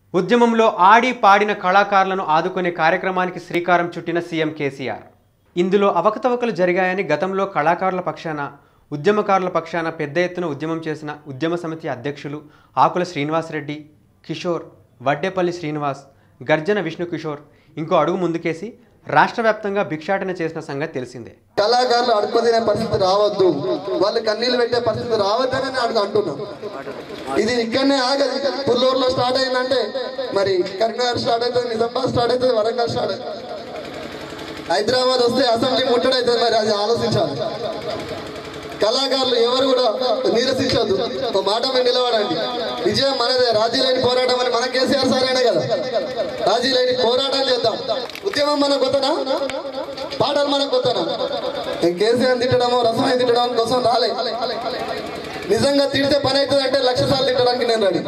ఉద్యమంలో ఆడి పాడిన కళాకారులను ఆదుకునే కార్యక్రమానికి శ్రీకారం చుట్టిన సీఎం కేసీఆర్ ఇందులో అవకతవకలు జరిగాయని గతంలో కళాకారుల పక్షాన ఉద్యమకారుల పక్షాన పెద్ద ఎత్తున ఉద్యమం చేసిన ఉద్యమ సమితి అధ్యక్షులు ఆకుల శ్రీనివాసరెడ్డి కిషోర్ వడ్డేపల్లి శ్రీనివాస్ గర్జన విష్ణు కిషోర్ ఇంకో అడుగు ముందుకేసి రాష్ట్ర వ్యాప్తంగా భిక్షాటన చేసిన సంగతి తెలిసిందే కళాకారులు అడుక్కుతినే పరిస్థితి రావద్దు వాళ్ళు కన్నీళ్ళు పెట్టే పరిస్థితి రావద్దని నేను అడుగు అంటున్నా ఇది ఇక్కడనే ఆగదు పుల్లూరులో స్టార్ట్ అయిందంటే మరి కరీంనగర్ స్టార్ట్ అవుతుంది నిజామాబాద్ స్టార్ట్ అవుతుంది వరంగల్ స్టార్ట్ అవుతుంది హైదరాబాద్ వస్తే అసెంబ్లీ ముట్టడవుతుంది మరి అది ఆలోచించాలి కళాకారులు ఎవరు కూడా నిరసించొద్దు ఒక మాట మీద నిలబడండి విజయం మనదే రాజీ లేని పోరాటం అని మన కేసీఆర్ సార్ అయినా కదా రాజీ లేని పోరాటం చేద్దాం ఉద్యమం మన కొత్తనా పాటలు మన కొత్తనా నేను కేసీఆర్ తిట్టడము రసమై తిట్టడం కోసం రాలే నిజంగా తిడితే పని అవుతుంది అంటే లక్ష సార్లు తిట్టడానికి నేను రెడీ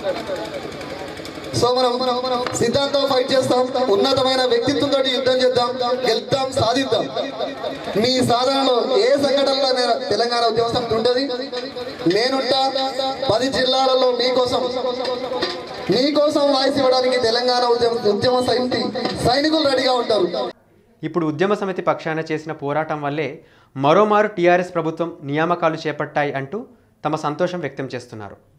సో మనం సిద్ధాంతం ఫైట్ చేస్తాం ఉన్నతమైన వ్యక్తిత్వంతో యుద్ధం చేద్దాం గెలుద్దాం సాధిద్దాం మీ సాధనలో ఏ సంఘటనలో నేను తెలంగాణ ఉద్యమ సమితి ఉంటుంది నేనుంటా పది జిల్లాలలో మీకోసం మీకోసం వాయిస్ ఇవ్వడానికి తెలంగాణ ఉద్యమ ఉద్యమ సమితి సైనికులు రెడీగా ఉంటారు ఇప్పుడు ఉద్యమ సమితి పక్షాన చేసిన పోరాటం వల్లే మరోమారు టీఆర్ఎస్ ప్రభుత్వం నియామకాలు చేపట్టాయి అంటూ తమ సంతోషం వ్యక్తం చేస్తున్నారు